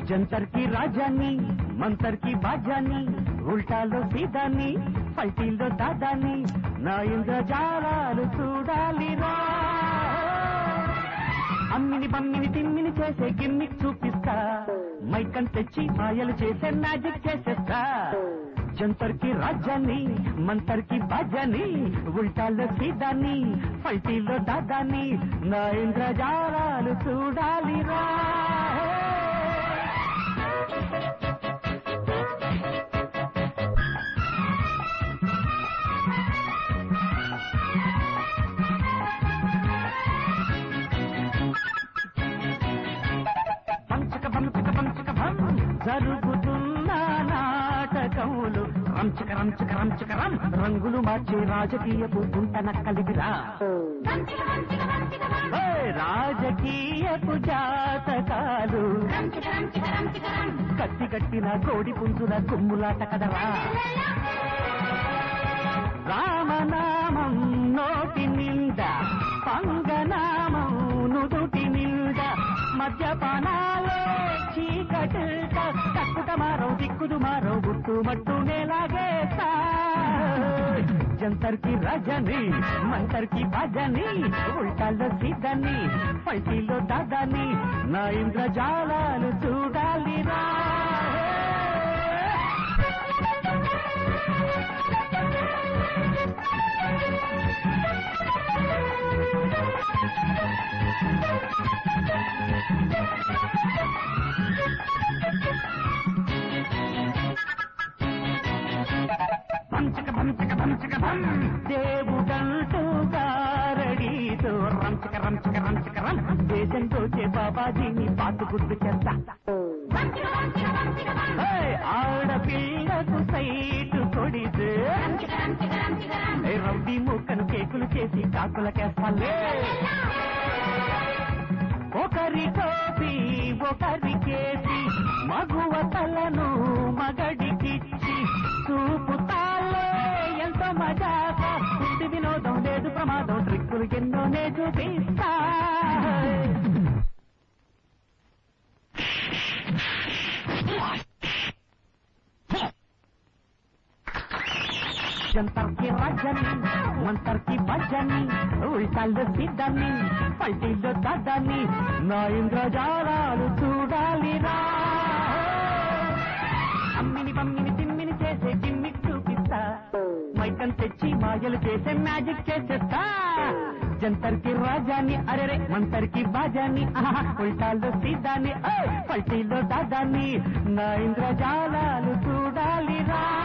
జంతర్ కి రాజాన్ని మంతర్ కి బాజాన్ని ఉల్టాలో సీదాన్ని పల్టీల్లో దాదాన్ని నా ఇంద్రజాలాలు చూడాలిరా అమ్మిని బమ్మిని తిమ్మిని చేసే గిమ్మిక్ చూపిస్తా మైకన్ తెచ్చి మాయలు చేసే మ్యాజిక్ చేసేస్తా జంతర్ కి రాజ్యాన్ని మంతర్ కి బాజాన్ని ఉల్టాల్లో సీదాన్ని పల్టీల్లో దాదాన్ని నా ఇంద్రజాలాలు చూడాలిరా పంచక పంచక పంచక భం జరుగుతున్న నాటకములు రంచక రంచక రంచక రం రంగులు మార్చే రాజకీయపు గుంటన కలిగిరా ఏయ్, రాజకీయపు జాతకాలు కత్తి కట్టిన కోడి పుంజుల కుమ్ములాట కదరా రామనామం నోటి నిండా పంగనామం నుదుటి నిండా మద్యపానాలే చీకటిల్ట తక్కుట మారో దిక్కుదు మారో గుట్టు మట్టు నేలాగేస్తా జంతర్ కి రజని మంతర్ కి భజని ఉల్టాల్లో సీదని పల్టీలో దాదాని నా ఇంద్రజాలాలు చూడాలిరా పంచక పంచక పంచక భం దేవుడంటూ గారడీతో రంచక రంచక రంచక రం దేశంతో చే బాబాజీని పాటు గుర్తు చేస్తా ఏయ్, ఆడపిల్లకు సైటు కొడితే ఏయ్, రౌడీ ముక్కను కేకులు చేసి కాకులకేస్తాలే ఒకరి టోపీ ఒకరికేసి మగువ తలను మగడికిచ్చి చూపుతాలే ఎంత మజాక ఇంటి వినోదం లేదు ప్రమాదం ట్రిక్కులు ఎన్నోనే చూపిస్తా జంతర్ కి రాజని మంతర్ కి భజని ఉల్టాల్లో సిద్ధాన్ని పల్టీల్లో దాదాన్ని నా ఇంద్రజాలాలు చూడాలిరా అమ్మిని బమ్మిని తిమ్మిని చేసే గిమ్మిక్ చూపిస్తా మైకన్ తెచ్చి మాయలు చేసే మ్యాజిక్ చేసేస్తా జంతర్ కి రాజాని అరెరే మంతర్ కి బాజాని ఆహా, ఉల్టాల్లో సీదాన్ని ఓయ్, పల్టీల్లో దాదాన్ని నా ఇంద్రజాలాలు చూడాలిరా